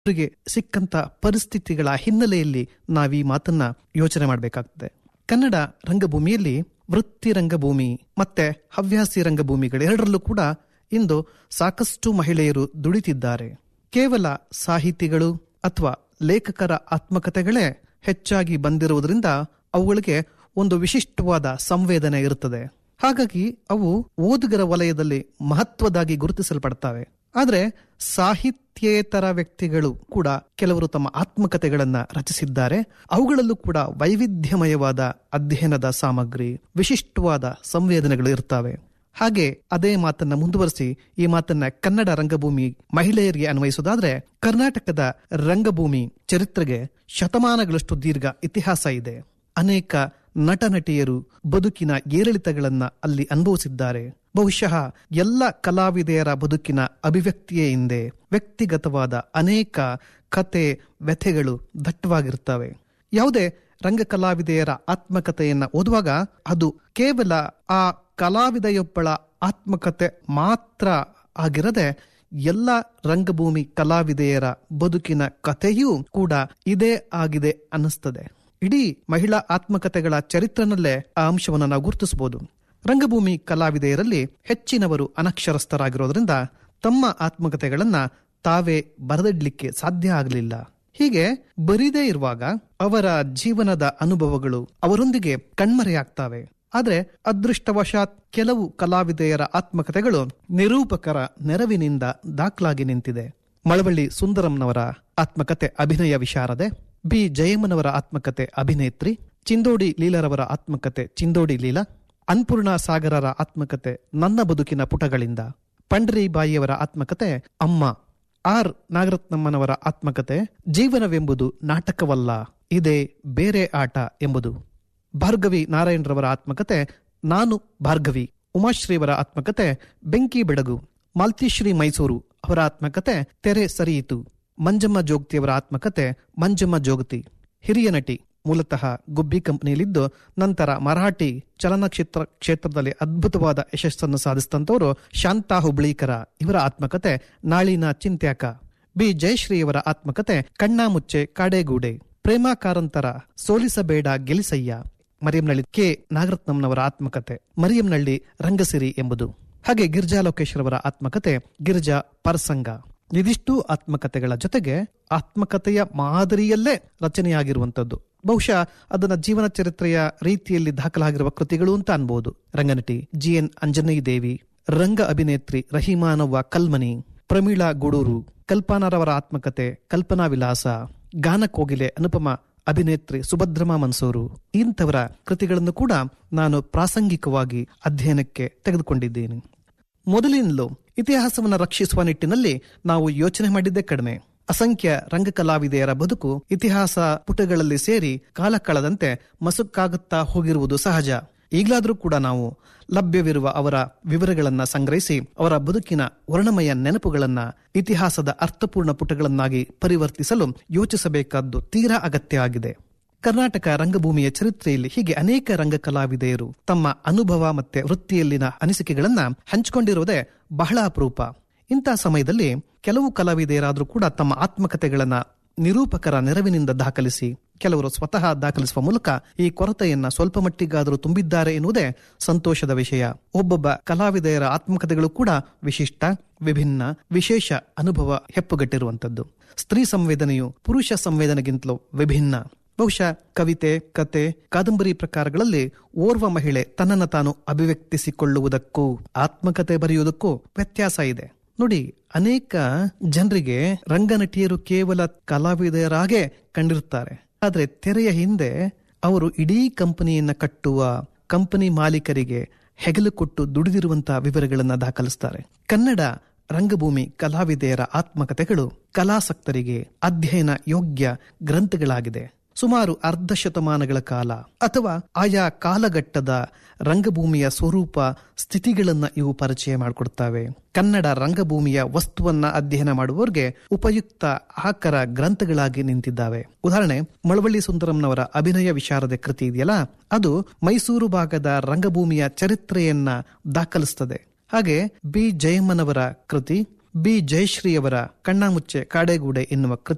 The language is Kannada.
ಅವರಿಗೆ ಸಿಕ್ಕಂತ ಪರಿಸ್ಥಿತಿಗಳ ಹಿನ್ನೆಲೆಯಲ್ಲಿ ನಾವೀ ಮಾತನ್ನ ಯೋಚನೆ ಮಾಡಬೇಕಾಗ್ತದೆ ಕನ್ನಡ ರಂಗಭೂಮಿಯಲ್ಲಿ ವೃತ್ತಿ ರಂಗಭೂಮಿ ಮತ್ತೆ ಹವ್ಯಾಸಿ ರಂಗಭೂಮಿಗಳೆರಡರಲ್ಲೂ ಕೂಡ ಇಂದು ಸಾಕಷ್ಟು ಮಹಿಳೆಯರು ದುಡಿತಿದ್ದಾರೆ ಕೇವಲ ಸಾಹಿತಿಗಳು ಅಥವಾ ಲೇಖಕರ ಆತ್ಮಕಥೆಗಳೇ ಹೆಚ್ಚಾಗಿ ಬಂದಿರುವುದರಿಂದ ಅವುಗಳಿಗೆ ಒಂದು ವಿಶಿಷ್ಟವಾದ ಸಂವೇದನೆ ಇರುತ್ತದೆ ಹಾಗಾಗಿ ಅವು ಓದುಗರ ವಲಯದಲ್ಲಿ ಮಹತ್ವದಾಗಿ ಗುರುತಿಸಲ್ಪಡ್ತವೆ ಆದರೆ ಸಾಹಿತ್ಯೇತರ ವ್ಯಕ್ತಿಗಳು ಕೂಡ ಕೆಲವರು ತಮ್ಮ ಆತ್ಮಕಥೆಗಳನ್ನ ರಚಿಸಿದ್ದಾರೆ ಅವುಗಳಲ್ಲೂ ಕೂಡ ವೈವಿಧ್ಯಮಯವಾದ ಅಧ್ಯಯನದ ಸಾಮಗ್ರಿ ವಿಶಿಷ್ಟವಾದ ಸಂವೇದನೆಗಳು ಇರ್ತವೆ ಹಾಗೆ ಅದೇ ಮಾತನ್ನ ಮುಂದುವರಿಸಿ ಈ ಮಾತನ್ನ ಕನ್ನಡ ರಂಗಭೂಮಿ ಮಹಿಳೆಯರಿಗೆ ಅನ್ವಯಿಸೋದಾದ್ರೆ ಕರ್ನಾಟಕದ ರಂಗಭೂಮಿ ಚರಿತ್ರೆಗೆ ಶತಮಾನಗಳಷ್ಟು ದೀರ್ಘ ಇತಿಹಾಸ ಇದೆ ಅನೇಕ ನಟ ನಟಿಯರು ಬದುಕಿನ ಏರಿಳಿತಗಳನ್ನ ಅಲ್ಲಿ ಅನುಭವಿಸಿದ್ದಾರೆ ಬಹುಶಃ ಎಲ್ಲ ಕಲಾವಿದೆಯರ ಬದುಕಿನ ಅಭಿವ್ಯಕ್ತಿಯೇ ಹಿಂದೆ ವ್ಯಕ್ತಿಗತವಾದ ಅನೇಕ ಕತೆ ವ್ಯಥೆಗಳು ದಟ್ಟವಾಗಿರ್ತವೆ ಯಾವುದೇ ರಂಗ ಕಲಾವಿದೆಯರ ಆತ್ಮಕಥೆಯನ್ನ ಓದುವಾಗ ಅದು ಕೇವಲ ಆ ಕಲಾವಿದೆಯೊಬ್ಬಳ ಆತ್ಮಕತೆ ಮಾತ್ರ ಆಗಿರದೆ ಎಲ್ಲ ರಂಗಭೂಮಿ ಕಲಾವಿದೆಯರ ಬದುಕಿನ ಕಥೆಯೂ ಕೂಡ ಇದೇ ಆಗಿದೆ ಅನ್ನಿಸ್ತದೆ ಇಡೀ ಮಹಿಳಾ ಆತ್ಮಕಥೆಗಳ ಚರಿತ್ರನಲ್ಲೇ ಆ ಅಂಶವನ್ನು ನಾವು ಗುರುತಿಸಬಹುದು ರಂಗಭೂಮಿ ಕಲಾವಿದೆಯರಲ್ಲಿ ಹೆಚ್ಚಿನವರು ಅನಕ್ಷರಸ್ಥರಾಗಿರೋದ್ರಿಂದ ತಮ್ಮ ಆತ್ಮಕಥೆಗಳನ್ನ ತಾವೇ ಬರೆದಿಡ್ಲಿಕ್ಕೆ ಸಾಧ್ಯ ಆಗಲಿಲ್ಲ ಹೀಗೆ ಬರಿದೇ ಇರುವಾಗ ಅವರ ಜೀವನದ ಅನುಭವಗಳು ಅವರೊಂದಿಗೆ ಕಣ್ಮರೆಯಾಗ್ತವೆ ಆದ್ರೆ ಅದೃಷ್ಟವಶಾತ್ ಕೆಲವು ಕಲಾವಿದೆಯರ ಆತ್ಮಕಥೆಗಳು ನಿರೂಪಕರ ನೆರವಿನಿಂದ ದಾಖಲಾಗಿ ನಿಂತಿದೆ ಮಳವಳ್ಳಿ ಸುಂದರಂನವರ ಆತ್ಮಕತೆ ಅಭಿನಯ ವಿಶಾರದೆ ಬಿ ಜಯಮ್ಮನವರ ಆತ್ಮಕತೆ ಅಭಿನೇತ್ರಿ ಚಿಂದೋಡಿ ಲೀಲರವರ ಆತ್ಮಕತೆ ಚಿಂದೋಡಿ ಲೀಲಾ ಅನ್ಪೂರ್ಣ ಸಾಗರರ ಆತ್ಮಕತೆ ನನ್ನ ಬದುಕಿನ ಪುಟಗಳಿಂದ ಪಂಡರಿಬಾಯಿಯವರ ಆತ್ಮಕತೆ ಅಮ್ಮ ಆರ್ ನಾಗರತ್ನಮ್ಮನವರ ಆತ್ಮಕತೆ ಜೀವನವೆಂಬುದು ನಾಟಕವಲ್ಲ ಇದೇ ಬೇರೆ ಆಟ ಎಂಬುದು ಭಾರ್ಗವಿ ನಾರಾಯಣರವರ ಆತ್ಮಕತೆ ನಾನು ಭಾರ್ಗವಿ ಉಮಾಶ್ರೀಯವರ ಆತ್ಮಕತೆ ಬೆಂಕಿ ಬೆಡಗು ಮಾಲ್ತಿಶ್ರೀ ಮೈಸೂರು ಅವರ ಆತ್ಮಕತೆ ತೆರೆ ಸರಿಯಿತು ಮಂಜಮ್ಮ ಜೋಗತಿಯವರ ಆತ್ಮಕತೆ ಮಂಜಮ್ಮ ಜೋಗತಿ ಹಿರಿಯ ನಟಿ ಮೂಲತಃ ಗುಬ್ಬಿ ಕಂಪನಿಯಲ್ಲಿದ್ದು ನಂತರ ಮರಾಠಿ ಚಲನಚಿತ್ರ ಕ್ಷೇತ್ರದಲ್ಲಿ ಅದ್ಭುತವಾದ ಯಶಸ್ಸನ್ನು ಸಾಧಿಸಿದಂತವರು ಶಾಂತಾ ಹುಬ್ಳೀಕರ ಇವರ ಆತ್ಮಕತೆ ನಾಳಿನ ಚಿಂತ್ಯಾಕ ಬಿ ಜಯಶ್ರೀಯವರ ಆತ್ಮಕತೆ ಕಣ್ಣಾಮುಚ್ಚೆ ಕಾಡೇಗೂಡೆ ಪ್ರೇಮಾ ಕಾರಂತರ ಸೋಲಿಸಬೇಡ ಗೆಲಿಸಯ್ಯ ಮರಿಯಂನಳ್ಳಿ ಕೆ ನಾಗರತ್ನಂನವರ ಆತ್ಮಕತೆ ಮರಿಯಂನಳ್ಳಿ ರಂಗಸಿರಿ ಎಂಬುದು ಹಾಗೆ ಗಿರ್ಜಾ ಲೋಕೇಶ್ವರವರ ಆತ್ಮಕತೆ ಗಿರ್ಜಾ ಪರ್ಸಂಗ ಇದಿಷ್ಟು ಆತ್ಮಕಥೆಗಳ ಜೊತೆಗೆ ಆತ್ಮಕಥೆಯ ಮಾದರಿಯಲ್ಲೇ ರಚನೆಯಾಗಿರುವಂತದ್ದು ಬಹುಶಃ ಅದನ್ನ ಜೀವನ ಚರಿತ್ರೆಯ ರೀತಿಯಲ್ಲಿ ದಾಖಲಾಗಿರುವ ಕೃತಿಗಳು ಅಂತ ಅನ್ಬಹುದು ರಂಗನಟಿ ಜಿ ಎನ್ ಅಂಜನೇಯ ದೇವಿ ರಂಗ ಅಭಿನೇತ್ರಿ ರಹಿಮಾನವ್ವ ಕಲ್ಮನಿ ಪ್ರಮೀಳಾ ಗೂಡೂರು ಕಲ್ಪನಾರವರ ಆತ್ಮಕತೆ ಕಲ್ಪನಾ ವಿಲಾಸ ಗಾನ ಕೋಗಿಲೆ ಅನುಪಮ ಅಭಿನೇತ್ರಿ ಸುಭದ್ರಮಾ ಮನ್ಸೂರು ಇಂಥವರ ಕೃತಿಗಳನ್ನು ಕೂಡ ನಾನು ಪ್ರಾಸಂಗಿಕವಾಗಿ ಅಧ್ಯಯನಕ್ಕೆ ತೆಗೆದುಕೊಂಡಿದ್ದೇನೆ ಮೊದಲಿನಲ್ಲೂ ಇತಿಹಾಸವನ್ನು ರಕ್ಷಿಸುವ ನಿಟ್ಟಿನಲ್ಲಿ ನಾವು ಯೋಚನೆ ಮಾಡಿದ್ದೇ ಕಡಿಮೆ ಅಸಂಖ್ಯ ರಂಗ ಕಲಾವಿದೆಯರ ಬದುಕು ಇತಿಹಾಸ ಪುಟಗಳಲ್ಲಿ ಸೇರಿ ಕಾಲ ಕಳೆದಂತೆ ಮಸುಕಾಗುತ್ತಾ ಹೋಗಿರುವುದು ಸಹಜ ಈಗಲಾದರೂ ಕೂಡ ನಾವು ಲಭ್ಯವಿರುವ ಅವರ ವಿವರಗಳನ್ನ ಸಂಗ್ರಹಿಸಿ ಅವರ ಬದುಕಿನ ವರ್ಣಮಯ ನೆನಪುಗಳನ್ನ ಇತಿಹಾಸದ ಅರ್ಥಪೂರ್ಣ ಪುಟಗಳನ್ನಾಗಿ ಪರಿವರ್ತಿಸಲು ಯೋಚಿಸಬೇಕಾದ್ದು ತೀರಾ ಅಗತ್ಯ ಆಗಿದೆ ಕರ್ನಾಟಕ ರಂಗಭೂಮಿಯ ಚರಿತ್ರೆಯಲ್ಲಿ ಹೀಗೆ ಅನೇಕ ರಂಗ ಕಲಾವಿದೆಯರು ತಮ್ಮ ಅನುಭವ ಮತ್ತೆ ವೃತ್ತಿಯಲ್ಲಿನ ಅನಿಸಿಕೆಗಳನ್ನ ಹಂಚಿಕೊಂಡಿರುವುದೇ ಬಹಳ ಅಪರೂಪ ಇಂತಹ ಸಮಯದಲ್ಲಿ ಕೆಲವು ಕಲಾವಿದೆಯರಾದರೂ ಕೂಡ ತಮ್ಮ ಆತ್ಮಕಥೆಗಳನ್ನ ನಿರೂಪಕರ ನೆರವಿನಿಂದ ದಾಖಲಿಸಿ ಕೆಲವರು ಸ್ವತಃ ದಾಖಲಿಸುವ ಮೂಲಕ ಈ ಕೊರತೆಯನ್ನ ಸ್ವಲ್ಪ ಮಟ್ಟಿಗಾದರೂ ತುಂಬಿದ್ದಾರೆ ಎನ್ನುವುದೇ ಸಂತೋಷದ ವಿಷಯ ಒಬ್ಬೊಬ್ಬ ಕಲಾವಿದೆಯರ ಆತ್ಮಕಥೆಗಳು ಕೂಡ ವಿಶಿಷ್ಟ ವಿಭಿನ್ನ ವಿಶೇಷ ಅನುಭವ ಹೆಪ್ಪುಗಟ್ಟಿರುವಂತದ್ದು ಸ್ತ್ರೀ ಸಂವೇದನೆಯು ಪುರುಷ ಸಂವೇದನೆಗಿಂತಲೂ ವಿಭಿನ್ನ ಬಹುಶಃ ಕವಿತೆ ಕತೆ ಕಾದಂಬರಿ ಪ್ರಕಾರಗಳಲ್ಲಿ ಓರ್ವ ಮಹಿಳೆ ತನ್ನನ್ನು ತಾನು ಅಭಿವ್ಯಕ್ತಿಸಿಕೊಳ್ಳುವುದಕ್ಕೂ ಆತ್ಮಕತೆ ಬರೆಯುವುದಕ್ಕೂ ವ್ಯತ್ಯಾಸ ಇದೆ ನೋಡಿ ಅನೇಕ ಜನರಿಗೆ ರಂಗನಟಿಯರು ಕೇವಲ ಕಲಾವಿದರಾಗೆ ಕಂಡಿರುತ್ತಾರೆ ಆದ್ರೆ ತೆರೆಯ ಹಿಂದೆ ಅವರು ಇಡೀ ಕಂಪನಿಯನ್ನ ಕಟ್ಟುವ ಕಂಪನಿ ಮಾಲೀಕರಿಗೆ ಹೆಗಲು ಕೊಟ್ಟು ದುಡಿದಿರುವಂತಹ ವಿವರಗಳನ್ನ ದಾಖಲಿಸ್ತಾರೆ ಕನ್ನಡ ರಂಗಭೂಮಿ ಕಲಾವಿದೆಯರ ಆತ್ಮಕಥೆಗಳು ಕಲಾಸಕ್ತರಿಗೆ ಅಧ್ಯಯನ ಯೋಗ್ಯ ಗ್ರಂಥಗಳಾಗಿದೆ ಸುಮಾರು ಅರ್ಧ ಶತಮಾನಗಳ ಕಾಲ ಅಥವಾ ಆಯಾ ಕಾಲಘಟ್ಟದ ರಂಗಭೂಮಿಯ ಸ್ವರೂಪ ಸ್ಥಿತಿಗಳನ್ನ ಇವು ಪರಿಚಯ ಮಾಡಿಕೊಡ್ತವೆ ಕನ್ನಡ ರಂಗಭೂಮಿಯ ವಸ್ತುವನ್ನ ಅಧ್ಯಯನ ಮಾಡುವವರಿಗೆ ಉಪಯುಕ್ತ ಆಕರ ಗ್ರಂಥಗಳಾಗಿ ನಿಂತಿದ್ದಾವೆ ಉದಾಹರಣೆ ಮಳವಳ್ಳಿ ಸುಂದರಂನವರ ಅಭಿನಯ ವಿಶಾರದ ಕೃತಿ ಇದೆಯಲ್ಲ ಅದು ಮೈಸೂರು ಭಾಗದ ರಂಗಭೂಮಿಯ ಚರಿತ್ರೆಯನ್ನ ದಾಖಲಿಸ್ತದೆ ಹಾಗೆ ಬಿ ಜಯಮ್ಮನವರ ಕೃತಿ ಬಿ ಜಯಶ್ರೀಯವರ ಕಣ್ಣಾಮುಚ್ಚೆ ಕಾಡೆಗೂಡೆ ಎನ್ನುವ ಕೃತಿ